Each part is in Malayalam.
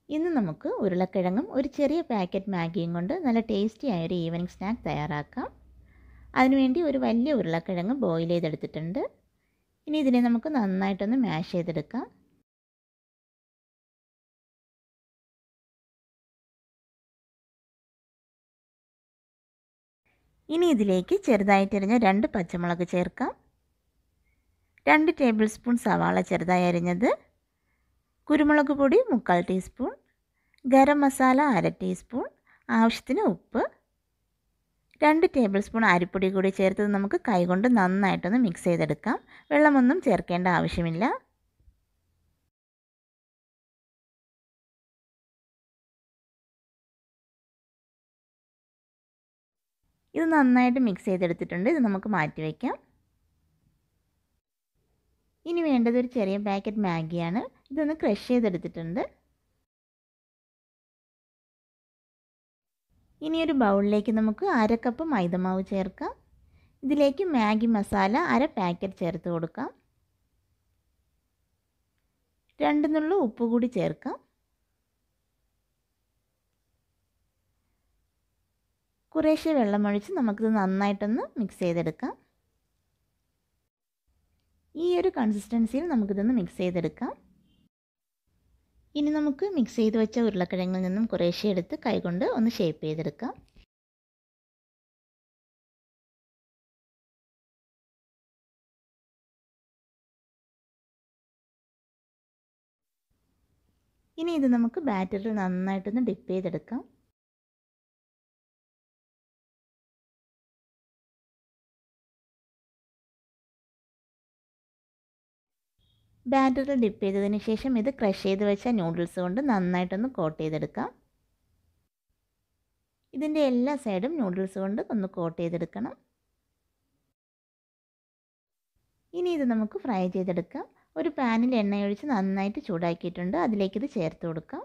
ഇന്ന് നമുക്ക് ഉരുളക്കിഴങ്ങും ഒരു ചെറിയ പാക്കറ്റ് മാഗിയും കൊണ്ട് നല്ല ടേസ്റ്റി ആയ ഒരു ഈവനിങ് സ്നാക്ക് തയ്യാറാക്കാം അതിനുവേണ്ടി ഒരു വലിയ ഉരുളക്കിഴങ്ങ് ബോയിൽ ചെയ്തെടുത്തിട്ടുണ്ട് ഇനി ഇതിനെ നമുക്ക് നന്നായിട്ടൊന്ന് മാഷ് ചെയ്തെടുക്കാം ഇനി ഇതിലേക്ക് ചെറുതായിട്ടരിഞ്ഞ രണ്ട് പച്ചമുളക് ചേർക്കാം രണ്ട് ടേബിൾ സ്പൂൺ സവാള ചെറുതായി അരിഞ്ഞത് കുരുമുളക് പൊടി മുക്കാൽ ടീസ്പൂൺ ഗരം മസാല അര ടീസ്പൂൺ ആവശ്യത്തിന് ഉപ്പ് രണ്ട് ടേബിൾ സ്പൂൺ അരിപ്പൊടി കൂടി ചേർത്തത് നമുക്ക് കൈകൊണ്ട് നന്നായിട്ടൊന്ന് മിക്സ് ചെയ്തെടുക്കാം വെള്ളമൊന്നും ചേർക്കേണ്ട ആവശ്യമില്ല ഇത് നന്നായിട്ട് മിക്സ് ചെയ്തെടുത്തിട്ടുണ്ട് ഇത് നമുക്ക് മാറ്റി വയ്ക്കാം ഇനി വേണ്ടത് ഒരു ചെറിയ പാക്കറ്റ് മാഗിയാണ് ഇതൊന്ന് ക്രഷ് ചെയ്തെടുത്തിട്ടുണ്ട് ഇനി ഒരു ബൗളിലേക്ക് നമുക്ക് അര കപ്പ് മൈദമാവ് ചേർക്കാം ഇതിലേക്ക് മാഗി മസാല അര പാക്കറ്റ് ചേർത്ത് കൊടുക്കാം രണ്ട് നുള്ള ഉപ്പ് കൂടി ചേർക്കാം കുറേശ്ശെ വെള്ളമൊഴിച്ച് നമുക്കിത് നന്നായിട്ടൊന്ന് മിക്സ് ചെയ്തെടുക്കാം ഈ ഒരു കൺസിസ്റ്റൻസിയിൽ നമുക്കിതൊന്ന് മിക്സ് ചെയ്തെടുക്കാം ഇനി നമുക്ക് മിക്സ് ചെയ്ത് വെച്ച ഉരുളക്കിഴങ്ങിൽ നിന്നും കുറേശ്ശെ എടുത്ത് കൈകൊണ്ട് ഒന്ന് ഷേപ്പ് ചെയ്തെടുക്കാം ഇനി ഇത് നമുക്ക് ബാറ്ററിൽ നന്നായിട്ടൊന്ന് ഡിപ്പ് ചെയ്തെടുക്കാം ബാറ്ററിൽ ഡിപ്പ് ചെയ്തതിന് ശേഷം ഇത് ക്രഷ് ചെയ്ത് വെച്ച നൂഡിൽസ് കൊണ്ട് നന്നായിട്ടൊന്ന് കോട്ട് ചെയ്തെടുക്കാം ഇതിൻ്റെ എല്ലാ സൈഡും നൂഡിൽസ് കൊണ്ട് ഒന്ന് കോട്ട് ചെയ്തെടുക്കണം ഇനി ഇത് നമുക്ക് ഫ്രൈ ചെയ്തെടുക്കാം ഒരു പാനിൽ എണ്ണയൊഴിച്ച് നന്നായിട്ട് ചൂടാക്കിയിട്ടുണ്ട് അതിലേക്ക് ഇത് ചേർത്ത് കൊടുക്കാം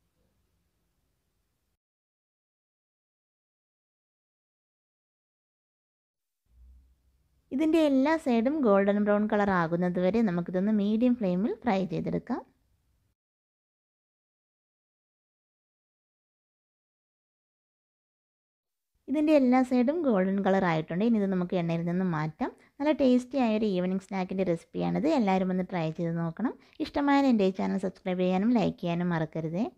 ഇതിൻ്റെ എല്ലാ സൈഡും ഗോൾഡൻ ബ്രൗൺ കളർ ആകുന്നത് വരെ നമുക്കിതൊന്ന് മീഡിയം ഫ്ലെയിമിൽ ഫ്രൈ ചെയ്തെടുക്കാം ഇതിൻ്റെ എല്ലാ സൈഡും ഗോൾഡൻ കളർ ആയിട്ടുണ്ട് ഇനി ഇത് നമുക്ക് എണ്ണയിൽ നിന്ന് മാറ്റാം നല്ല ടേസ്റ്റി ആയ ഒരു ഈവനിങ് സ്നാക്കിൻ്റെ റെസിപ്പിയാണിത് എല്ലാവരും ഒന്ന് ട്രൈ ചെയ്ത് നോക്കണം ഇഷ്ടമായ എൻ്റെ ഈ ചാനൽ സബ്സ്ക്രൈബ് ചെയ്യാനും ലൈക്ക് ചെയ്യാനും മറക്കരുതേ